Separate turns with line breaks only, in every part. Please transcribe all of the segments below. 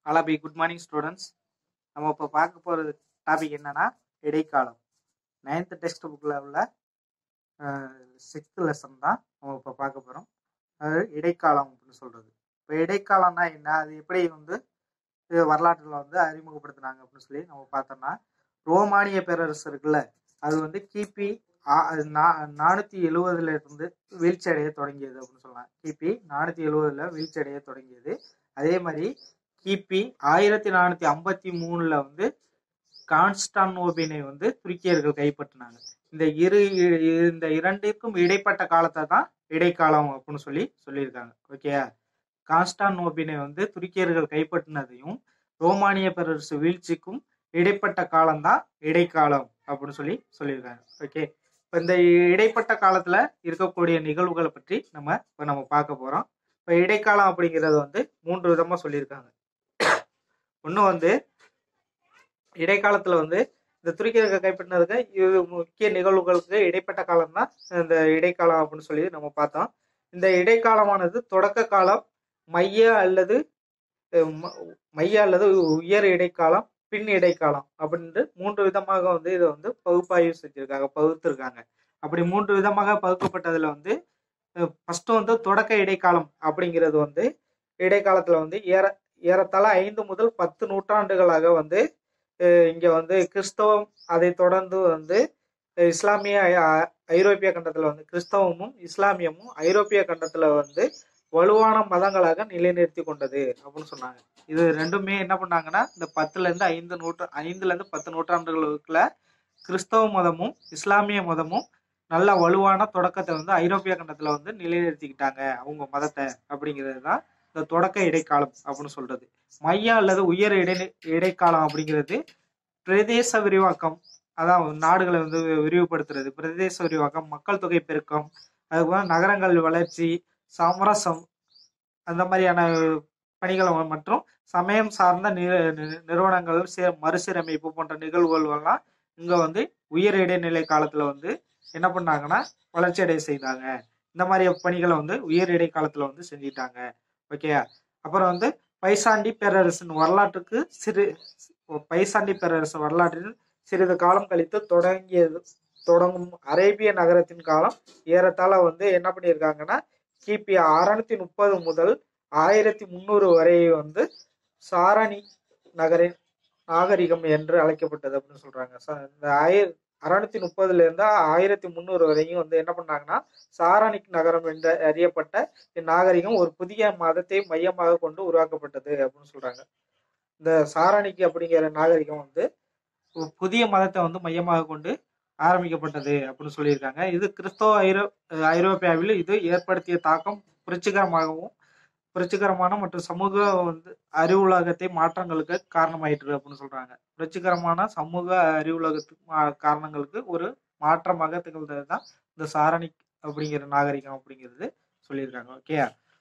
அலபி good morning students நம்ம இப்போ பார்க்க போகிற டாபிக் என்னன்னா இடைக்காலம் நைன்த் டெக்ஸ்ட் புக்கில் உள்ள சிக்ஸ்த் லெசன் தான் நம்ம இப்போ பார்க்க போகிறோம் அது இடைக்காலம் அப்படின்னு சொல்கிறது இப்போ இடைக்காலம்னா என்ன அது எப்படி வந்து இது வரலாற்றில் வந்து அறிமுகப்படுத்தினாங்க அப்படின்னு சொல்லி நம்ம பார்த்தோம்னா ரோமானிய பேரரசு இருக்குல்ல அது வந்து கிபி நானூற்றி எழுவதுல இருந்து வீழ்ச்சி அடைய தொடங்கியது அப்படின்னு சொல்லலாம் கிபி நானூற்றி எழுவதுல வீழ்ச்சி அடைய தொடங்கியது அதே மாதிரி கிபி ஆயிரத்தி நானூற்றி ஐம்பத்தி மூணில் வந்து கான்ஸ்டான்டோபினை வந்து துருக்கியர்கள் கைப்பற்றினாங்க இந்த இரு இந்த இரண்டிற்கும் இடைப்பட்ட காலத்தை தான் இடைக்காலம் அப்படின்னு சொல்லி சொல்லியிருக்காங்க ஓகேயா கான்ஸ்டான்டோபினை வந்து துருக்கியர்கள் கைப்பற்றினதையும் ரோமானிய பேரரசு வீழ்ச்சிக்கும் இடைப்பட்ட காலம்தான் இடைக்காலம் அப்படின்னு சொல்லி சொல்லியிருக்காங்க ஓகே இப்போ இந்த இடைப்பட்ட காலத்துல இருக்கக்கூடிய நிகழ்வுகளை பற்றி நம்ம இப்போ நம்ம பார்க்க போறோம் இப்போ இடைக்காலம் அப்படிங்கிறது வந்து மூன்று விதமா சொல்லியிருக்காங்க ஒன்று வந்து இடைக்காலத்துல வந்து இந்த துருக்கியர்கள் கைப்பற்றினதுக்கு இது முக்கிய நிகழ்வுகளுக்கு இடைப்பட்ட காலம் தான் இந்த இடைக்காலம் அப்படின்னு சொல்லி நம்ம பார்த்தோம் இந்த இடைக்காலமானது தொடக்க காலம் மைய அல்லது மைய அல்லது உயர் இடைக்காலம் பின் இடைக்காலம் அப்படின்ட்டு மூன்று விதமாக வந்து இதை வந்து பகுப்பாய்வு செஞ்சிருக்காங்க பகுத்திருக்காங்க அப்படி மூன்று விதமாக பகுக்கப்பட்டதுல வந்து ஃபர்ஸ்ட் வந்து தொடக்க இடைக்காலம் அப்படிங்கிறது வந்து இடைக்காலத்துல வந்து ஏற ஏறத்தாழ ஐந்து முதல் பத்து நூற்றாண்டுகளாக வந்து இங்க வந்து கிறிஸ்தவம் அதை தொடர்ந்து வந்து இஸ்லாமிய ஐரோப்பிய கண்டத்துல வந்து கிறிஸ்தவமும் இஸ்லாமியமும் ஐரோப்பிய கண்டத்துல வந்து வலுவான மதங்களாக நிலைநிறுத்தி கொண்டது அப்படின்னு சொன்னாங்க இது ரெண்டுமே என்ன பண்ணாங்கன்னா இந்த பத்துல இருந்து ஐந்து நூற்று ஐந்துல இருந்து பத்து நூற்றாண்டுகளுக்குள்ள கிறிஸ்தவ மதமும் இஸ்லாமிய மதமும் நல்ல வலுவான தொடக்கத்தை வந்து ஐரோப்பிய கண்டத்துல வந்து நிலைநிறுத்திக்கிட்டாங்க அவங்க மதத்தை அப்படிங்கிறது தான் இந்த தொடக்க இடைக்காலம் அப்படின்னு சொல்றது மைய அல்லது உயர் இடை இடைக்காலம் அப்படிங்கிறது பிரதேச விரிவாக்கம் அதான் நாடுகளை வந்து விரிவுபடுத்துறது பிரதேச விரிவாக்கம் மக்கள் தொகை பெருக்கம் அதுபோல நகரங்கள் வளர்ச்சி சமரசம் அந்த மாதிரியான பணிகளை மற்றும் சமயம் சார்ந்த நிறுவனங்கள் மறுசீரமைப்பு போன்ற நிகழ்வுகள் எல்லாம் இங்க வந்து உயர் இடைநிலை காலத்துல வந்து என்ன பண்ணாங்கன்னா வளர்ச்சி அடைய செய்தாங்க இந்த மாதிரி பணிகளை வந்து உயர் இடைக்காலத்துல வந்து செஞ்சிட்டாங்க ஓகே அப்புறம் வந்து பைசாண்டி பேரரசின் வரலாற்றுக்கு சிறு பைசாண்டி பேரரசு வரலாற்றில் சிறிது காலம் கழித்து தொடங்கியது தொடங்கும் அரேபிய நகரத்தின் காலம் ஏறத்தாழ வந்து என்ன பண்ணியிருக்காங்கன்னா கிபி அறுநூத்தி முப்பது முதல் ஆயிரத்தி முந்நூறு வரை வந்து சாரணி நகரின் நாகரிகம் என்று அழைக்கப்பட்டது அப்படின்னு சொல்றாங்க இந்த ஆயிர அறுநூத்தி முப்பதுல இருந்து ஆயிரத்தி முந்நூறு வரையும் வந்து என்ன பண்ணாங்கன்னா சாரணிக் நகரம் என்று அறியப்பட்ட இந்நாகரிகம் ஒரு புதிய மதத்தை மையமாக கொண்டு உருவாக்கப்பட்டது அப்படின்னு சொல்றாங்க இந்த சாரணிக்கு அப்படிங்கிற நாகரிகம் வந்து புதிய மதத்தை வந்து மையமாக கொண்டு ஆரம்பிக்கப்பட்டது அப்படின்னு சொல்லியிருக்காங்க இது கிறிஸ்தவ ஐரோ ஐரோப்பியாவில் இது ஏற்படுத்திய தாக்கம் புரட்சிகரமாகவும் புரட்சிகரமான மற்றும் சமூக வந்து அறிவுலகத்தை மாற்றங்களுக்கு காரணமாயிட்டு அப்படின்னு சொல்றாங்க புரட்சிகரமான சமூக அறிவுலகத்துக்கு காரணங்களுக்கு ஒரு மாற்றமாக திகழ்ந்தது தான் இந்த சாரணிக் அப்படிங்கிற நாகரிகம் அப்படிங்கிறது சொல்லியிருக்காங்க ஓகே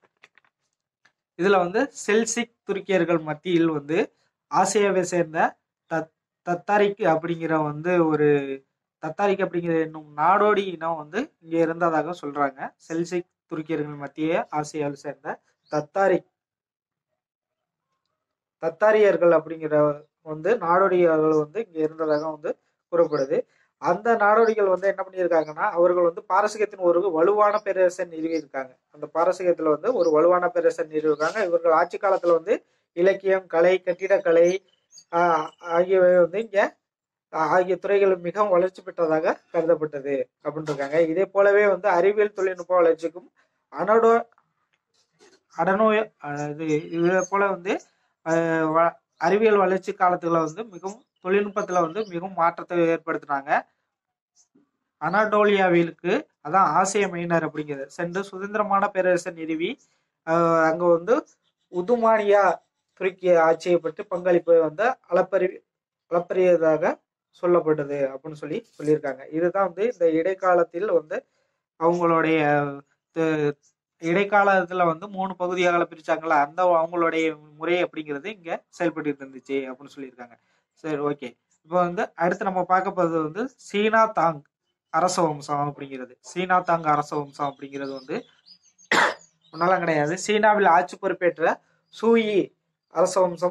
இதுல வந்து செல்சிக் துருக்கியர்கள் மத்தியில் வந்து ஆசியாவை சேர்ந்த தத் தத்தாரிக் அப்படிங்கிற வந்து ஒரு தத்தாரிக் அப்படிங்கிற என்னும் நாடோடி இனம் வந்து இங்க இருந்ததாக சொல்றாங்க செல்சிக் துருக்கியர்கள் மத்திய ஆசியாவில் சேர்ந்த தத்தாரிக் தத்தாரியர்கள் அப்படிங்கிற வந்து நாடோடிகள் வந்து இங்க இருந்ததாக வந்து கூறப்படுது அந்த நாடோடிகள் வந்து என்ன பண்ணியிருக்காங்கன்னா அவர்கள் வந்து பாரசீகத்தின் ஒரு வலுவான பேரரசை நிறுவியிருக்காங்க அந்த பாரசீகத்துல வந்து ஒரு வலுவான பேரரசை நிறுவிருக்காங்க இவர்கள் ஆட்சி காலத்துல வந்து இலக்கியம் கலை கட்டிடக்கலை ஆகியவை வந்து இங்க ஆகிய துறைகள் மிகவும் வளர்ச்சி பெற்றதாக கருதப்பட்டது அப்படின்னு இருக்காங்க இதே போலவே வந்து அறிவியல் தொழில்நுட்ப வளர்ச்சிக்கும் அனடோ அடனோய இது இதே போல வந்து அறிவியல் வளர்ச்சி காலத்துல வந்து மிகவும் தொழில்நுட்பத்துல வந்து மிகவும் மாற்றத்தை ஏற்படுத்தினாங்க அனடோலியாவிற்கு அதான் ஆசிய மைனர் அப்படிங்கிறது சென்று சுதந்திரமான பேரரசை நிறுவி அங்க வந்து உதுமானியா துருக்கிய ஆட்சியை பற்றி பங்களிப்பு வந்து அளப்பறி அளப்பரியதாக சொல்லப்பட்டது அப்படின்னு சொல்லி சொல்லியிருக்காங்க இதுதான் வந்து இந்த இடைக்காலத்தில் வந்து அவங்களுடைய இடைக்காலத்துல வந்து மூணு பகுதியாக பிரிச்சாங்களா அந்த அவங்களுடைய முறை அப்படிங்கிறது இங்க செயல்பட்டு இருந்துச்சு அப்படின்னு சொல்லியிருக்காங்க சரி ஓகே இப்போ வந்து அடுத்து நம்ம பார்க்க போறது வந்து சீனா தாங் அரச வம்சம் அப்படிங்கிறது சீனா தாங் அரச வம்சம் அப்படிங்கிறது வந்து ஒன்னாலும் கிடையாது சீனாவில் ஆட்சி பொறுப்பேற்ற சூயி அரச வம்சம்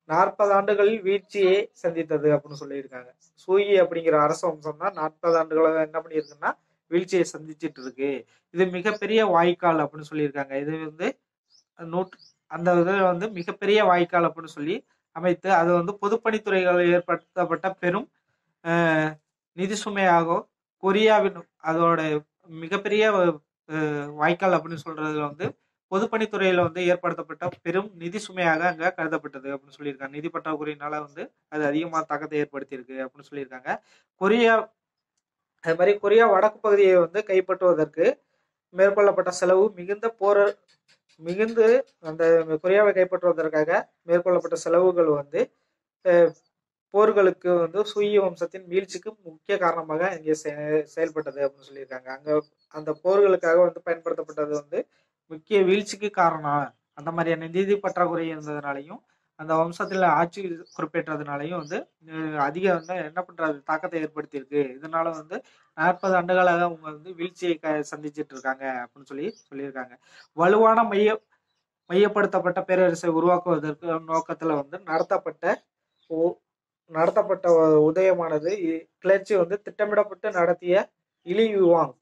நாற்பது ஆண்டுகளில் வீழ்ச்சியை சந்தித்தது அப்படின்னு சொல்லியிருக்காங்க சூயி அப்படிங்கிற அரச வம்சம் தான் நாற்பது ஆண்டுகளாக என்ன பண்ணியிருக்குன்னா வீழ்ச்சியை சந்திச்சிட்டு இருக்கு இது மிகப்பெரிய வாய்க்கால் அப்படின்னு சொல்லியிருக்காங்க இது வந்து நூற்று அந்த இதில் வந்து மிகப்பெரிய வாய்க்கால் அப்படின்னு சொல்லி அமைத்து அது வந்து பொதுப்பணித்துறைகள் ஏற்படுத்தப்பட்ட பெரும் அஹ், நிதி சுமையாக கொரியாவின் அதோட மிகப்பெரிய அஹ், வாய்க்கால் அப்படின்னு சொல்றதுல வந்து பொதுப்பணித்துறையில வந்து ஏற்படுத்தப்பட்ட பெரும் நிதி சுமையாக அங்க கருதப்பட்டது அப்படின்னு சொல்லியிருக்காங்க நிதி பற்றாக்குறையினால வந்து அது அதிகமாக தாக்கத்தை ஏற்படுத்தியிருக்கு அப்படின்னு சொல்லியிருக்காங்க கொரியா அது மாதிரி கொரியா வடக்கு பகுதியை வந்து கைப்பற்றுவதற்கு மேற்கொள்ளப்பட்ட செலவு மிகுந்த போர் மிகுந்து அந்த கொரியாவை கைப்பற்றுவதற்காக மேற்கொள்ளப்பட்ட செலவுகள் வந்து அஹ், போர்களுக்கு வந்து சூய வம்சத்தின் வீழ்ச்சிக்கு முக்கிய காரணமாக இங்கே செ- செயல்பட்டது அப்படின்னு சொல்லியிருக்காங்க அங்க அந்த போர்களுக்காக வந்து பயன்படுத்தப்பட்டது வந்து முக்கிய வீழ்ச்சிக்கு காரணம் அந்த மாதிரியான நிதி பற்றாக்குறை இருந்ததுனாலையும் அந்த வம்சத்துல ஆட்சி குறிப்பேற்றதுனாலையும் வந்து அஹ், அதிக வந்து என்ன பண்றது தாக்கத்தை ஏற்படுத்தியிருக்கு இதனால வந்து நாற்பது ஆண்டுகளாக அவங்க வந்து வீழ்ச்சியை க சந்திச்சிட்டு இருக்காங்க அப்படின்னு சொல்லி சொல்லியிருக்காங்க வலுவான மைய மையப்படுத்தப்பட்ட பேரரசை உருவாக்குவதற்கு நோக்கத்துல வந்து நடத்தப்பட்ட உ- நடத்தப்பட்ட உ- உதயமானது இ- கிளர்ச்சி வந்து திட்டமிடப்பட்டு நடத்திய Li Yuan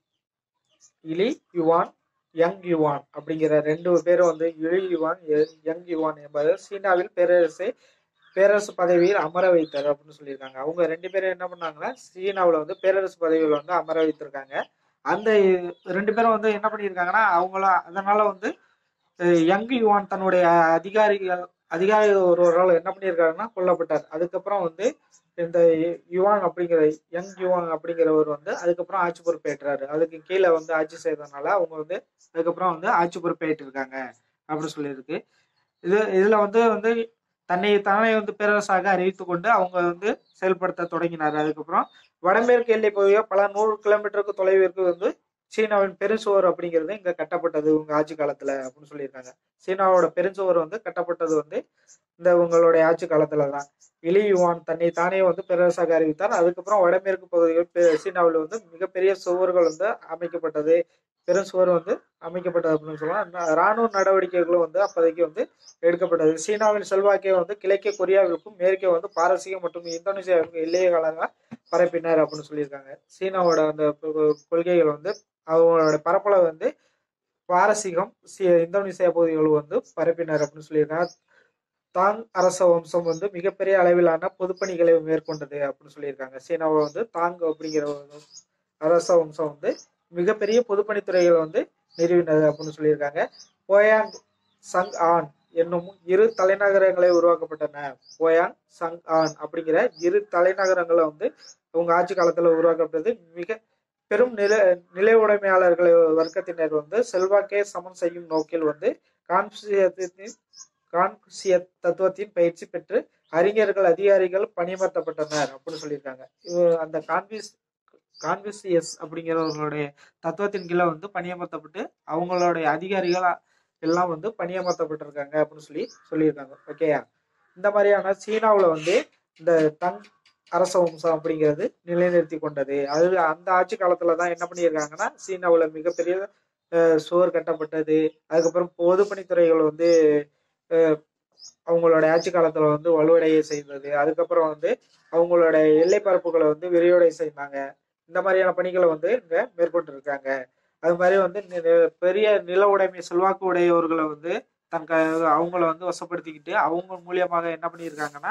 Li Yuan Yang Yuan அப்படிங்கிற ரெண்டு பேரும் வந்து இலி யுவான் எ- யங் யுவான் என்பவர் சீனாவில் பேரரசை பேரரசு பதவியில் அமர வைத்தார் அப்படின்னு சொல்லியிருக்காங்க அவங்க ரெண்டு பேரும் என்ன பண்ணாங்கன்னா சீனாவில் வந்து பேரரசு பதவியில் வந்து அமர வைத்திருக்காங்க அந்த ரெண்டு பேரும் வந்து என்ன பண்ணியிருக்காங்கன்னா அவங்கள அதனால வந்து அஹ், யங் யுவான் தன்னுடைய அதிகாரிகள் அதிகாரி ஒருவரால் என்ன பண்ணியிருக்காருன்னா கொல்லப்பட்டார் அதுக்கப்புறம் வந்து இந்த யுவான் அப்படிங்கிற யங் யுவான் அப்படிங்கிறவர் வந்து அதுக்கப்புறம் ஆட்சி பொறுப்பேற்றாரு அதுக்கு கீழே வந்து ஆட்சி செய்ததுனால அவங்க வந்து அதுக்கப்புறம் வந்து ஆட்சி பொறுப்பேற்று இருக்காங்க அப்படின்னு சொல்லியிருக்கு இது இதுல வந்து வந்து தன்னை தானே வந்து பேரரசாக அறிவித்து கொண்டு அவங்க வந்து செயல்படுத்த தொடங்கினார் அதுக்கப்புறம் வடமேற்கு எல்லை பகுதியாக பல நூறு கிலோமீட்டருக்கு தொலைவிற்கு வந்து சீனாவின் பெருசுவர் அப்படிங்கிறது இங்க கட்டப்பட்டது இவங்க ஆட்சி காலத்துல அப்படின்னு சொல்லியிருக்காங்க சீனாவோட பெருசுவர் வந்து கட்டப்பட்டது வந்து இந்த உங்களுடைய ஆட்சி காலத்துல தான் இலி யுவான் தன்னை தானே வந்து பேரரசாக அறிவித்தார் அதுக்கப்புறம் வடமேற்கு பகுதிகள் பெ- சீனாவில் வந்து மிகப்பெரிய சுவர்கள் வந்து அமைக்கப்பட்டது பெரும் சுவர் வந்து அமைக்கப்பட்டது அப்படின்னு சொல்லலாம் ந- ராணுவ நடவடிக்கைகளும் வந்து அப்போதைக்கு வந்து எடுக்கப்பட்டது சீனாவின் செல்வாக்கை வந்து கிழக்கே கொரியாவிற்கும் மேற்கே வந்து பாரசீகம் மற்றும் இந்தோனேசியாவிற்கும் எல்லைகளாக பரப்பினார் அப்படின்னு சொல்லியிருக்காங்க சீனாவோட அந்த கொ- கொ- கொள்கைகள் வந்து அவங்களோட பரப்பளவு வந்து பாரசீகம் சி- இந்தோனேசியா பகுதிகள் வந்து பரப்பினார் அப்படின்னு சொல்லியிருக்காங்க தாங் அரச வம்சம் வந்து மிகப்பெரிய அளவிலான பொதுப்பணிகளை மேற்கொண்டது அப்படின்னு சொல்லியிருக்காங்க சீனாவை வந்து தாங் அப்படிங்கிற ஒரு அரச வம்சம் வந்து மிகப்பெரிய பொதுப்பணித்துறைகளை வந்து நிறுவினது அப்படின்னு சொல்லியிருக்காங்க போயாங் சங் ஆன் என்னும் இரு தலைநகரங்களை உருவாக்கப்பட்டன போயாங் சங் ஆன் அப்படிங்கிற இரு தலைநகரங்களை வந்து அவங்க ஆட்சி காலத்துல உருவாக்கப்பட்டது மிக பெரும் நில நில உடைமையாளர்கள் வர்க்கத்தினர் வந்து செல்வாக்கை சமன் செய்யும் நோக்கில் வந்து கான்ஃபியூசியத்தின் கான்ஃபியூசிய தத்துவத்தின் பயிற்சி பெற்று அறிஞர்கள் அதிகாரிகள் பணியமர்த்தப்பட்டனர் அப்படின்னு சொல்லியிருக்காங்க இவ- அந்த கான்ஃபியூஸ் கான்ஃபியூசியஸ் அப்படிங்கிறவர்களுடைய தத்துவத்தின் கீழே வந்து பணியமர்த்தப்பட்டு அவங்களுடைய அதிகாரிகள் எல்லாம் வந்து பணியமர்த்தப்பட்டிருக்காங்க அப்படின்னு சொல்லி சொல்லியிருக்காங்க ஓகேயா இந்த மாதிரியான சீனாவில் வந்து இந்த தங் அரச வம்சம் அப்படிங்கிறது நிலைநிறுத்தி கொண்டது அது அந்த ஆட்சி காலத்துல தான் என்ன பண்ணியிருக்காங்கன்னா சீனாவில் மிகப்பெரிய அஹ், சுவர் கட்டப்பட்டது அதுக்கப்புறம் பொதுப்பணித்துறைகள் வந்து அஹ், அவங்களோட ஆட்சி காலத்துல வந்து வலுவடைய செய்தது அதுக்கப்புறம் வந்து அவங்களோட எல்லை பரப்புகளை வந்து விரிவடை செய்தாங்க இந்த மாதிரியான பணிகளை வந்து இங்க மேற்கொண்டு இருக்காங்க அது மாதிரி வந்து நி- நி- பெரிய நில உடைமை செல்வாக்கு உடையவர்களை வந்து தன் க அவங்கள வந்து வசப்படுத்திக்கிட்டு அவங்க மூலியமாக என்ன பண்ணியிருக்காங்கன்னா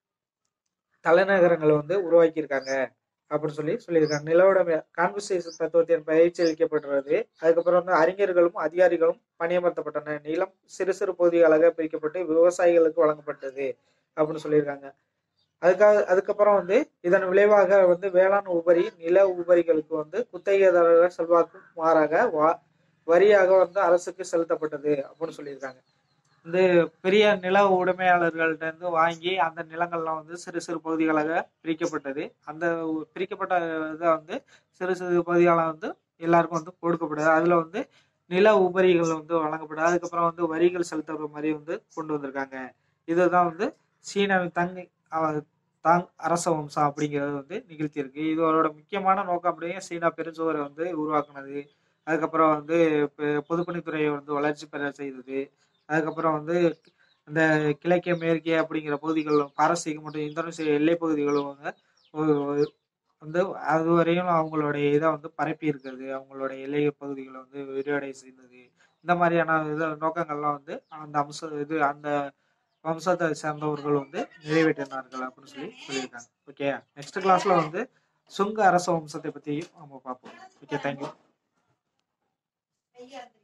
தலைநகரங்களை வந்து உருவாக்கியிருக்காங்க அப்படின்னு சொல்லி சொல்லியிருக்காங்க நிலவுடைமை கான்வர்சேஷன் தத்துவத்தின் பயிற்சி அளிக்கப்படுறது அதுக்கப்புறம் வந்து அறிஞர்களும் அதிகாரிகளும் பணியமர்த்தப்பட்டன நிலம் சிறு சிறு பகுதிகளாக பிரிக்கப்பட்டு விவசாயிகளுக்கு வழங்கப்பட்டது அப்படின்னு சொல்லியிருக்காங்க அதுக்காக அதுக்கப்புறம் வந்து இதன் விளைவாக வந்து வேளாண் உபரி நில உபரிகளுக்கு வந்து குத்தகைதாரர்கள் செல்வாக்கும் மாறாக வா வரியாக வந்து அரசுக்கு செலுத்தப்பட்டது அப்படின்னு சொல்லியிருக்காங்க வந்து பெரிய நில உடைமையாளர்கள்ட்ட இருந்து வாங்கி அந்த நிலங்கள்லாம் வந்து சிறு சிறு பகுதிகளாக பிரிக்கப்பட்டது அந்த உ- பிரிக்கப்பட்ட இதை வந்து சிறு சிறு பகுதிகளாக வந்து எல்லாருக்கும் வந்து கொடுக்கப்படுது அதுல வந்து நில உபரிகள் வந்து வழங்கப்படுது அதுக்கப்புறம் வந்து வரிகள் செலுத்துற மாதிரி வந்து கொண்டு வந்திருக்காங்க இதுதான் வந்து சீனாவின் தங்கி அவ- தாங் அரச வம்சம் அப்படிங்கிறது வந்து நிகழ்த்தியிருக்கு இதோட முக்கியமான நோக்கம் அப்படியே சீனா பெருஞ்சுவரை வந்து உருவாக்குனது அதுக்கப்புறம் வந்து பொ- பொதுப்பணித்துறையை வந்து வளர்ச்சி பெற செய்தது அதுக்கப்புறம் வந்து அந்த கிழக்கே மேற்கே அப்படிங்கிற பகுதிகளும் பாரசீகம் மற்றும் இந்தோனேசிய எல்லை பகுதிகளும் வந்து ஒ- ஒ- வந்து அது வரையும் அவங்களுடைய இதை வந்து பரப்பி இருக்கிறது அவங்களுடைய எல்லை பகுதிகளை வந்து விரிவடை செய்தது இந்த மாதிரியான இது நோக்கங்கள்லாம் வந்து அந்த அம்ச இது அந்த வம்சத்தை சேர்ந்தவர்கள் வந்து நிறைவேற்றினார்கள் அப்படின்னு சொல்லி சொல்லியிருக்காங்க ஓகே நெக்ஸ்ட் கிளாஸ்ல வந்து சுங்க அரச வம்சத்தை பத்தி நம்ம பார்ப்போம் ஓகே தேங்க்யூ
ஐயா